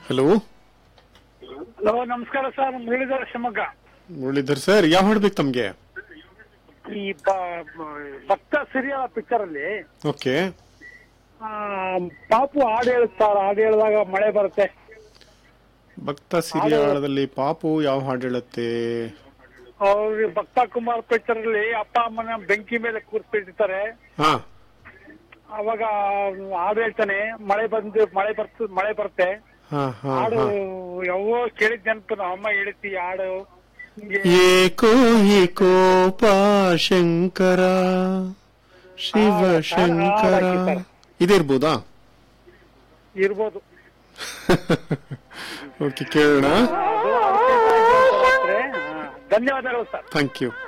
hello hello ನಮಸ್ಕಾರ sir Muralidhara Shivamogga Muralidhar sir ಯಾವ ಹಾಡು ಬೇಕು ತಮ್ಗೆ ಈ ಬ- ಬ- ಭಕ್ತ ಸಿರಿಯಲ ಪಿಕ್ಚರ್ ಅಲ್ಲಿ ಓಕೆ ಆ, ಪಾಪು ಹಾಡು ಹೇಳುತ್ತಾರೆ ಹಾಡು ಹೇಳಿದಾಗ ಮಳೆ ಬರುತ್ತೆ ಭಕ್ತ ಸಿರಿಯಾಳದಲ್ಲಿ ಪಾಪು ಯಾವ ಹಾಡು ಹೇಳುತ್ತೆ ಅವ್ರಿಗೆ ಭಕ್ತ ಕುಮಾರ್ ಪಿಕ್ಚರ್ ಅಲ್ಲಿ ಅಪ್ಪ ಅಮ್ಮನ ಬೆಂಕಿ ಮೇಲೆ ಕೂರ್ಸ್ಬಿಟ್ಟಿರ್ತಾರೆ ಹಾ ಅವಾಗ ಹಾಡು ಹೇಳ್ತಾನೆ ಮಳೆ ಬಂದು ಮಳೆ ಬರ್ತ ಮಳೆ ಬರುತ್ತೆ ಹಾ ಹಾ ಹಾಡು ಹಾ ಯಾವೋ ಕೇಳಿದ್ ನೆನಪು ನಮ್ಮ ಅಮ್ಮ ಹೇಳ್ತಿ ಹಾಡು ಹಿಂಗೆ ಏಕೋ ಏಕೋ ಶಂಕರ ಶಿವ ಶಂಕರ ಇದಿರ್ಬೋದಾ ಇರ್ಬೋದು ಓಕೆ ಕೇಳೋಣ ಅದು ಅದಕ್ಕೆ ಹಾ, ಧನ್ಯವಾದಗಳು ಸರ್ ಥ್ಯಾಂಕ್ ಯು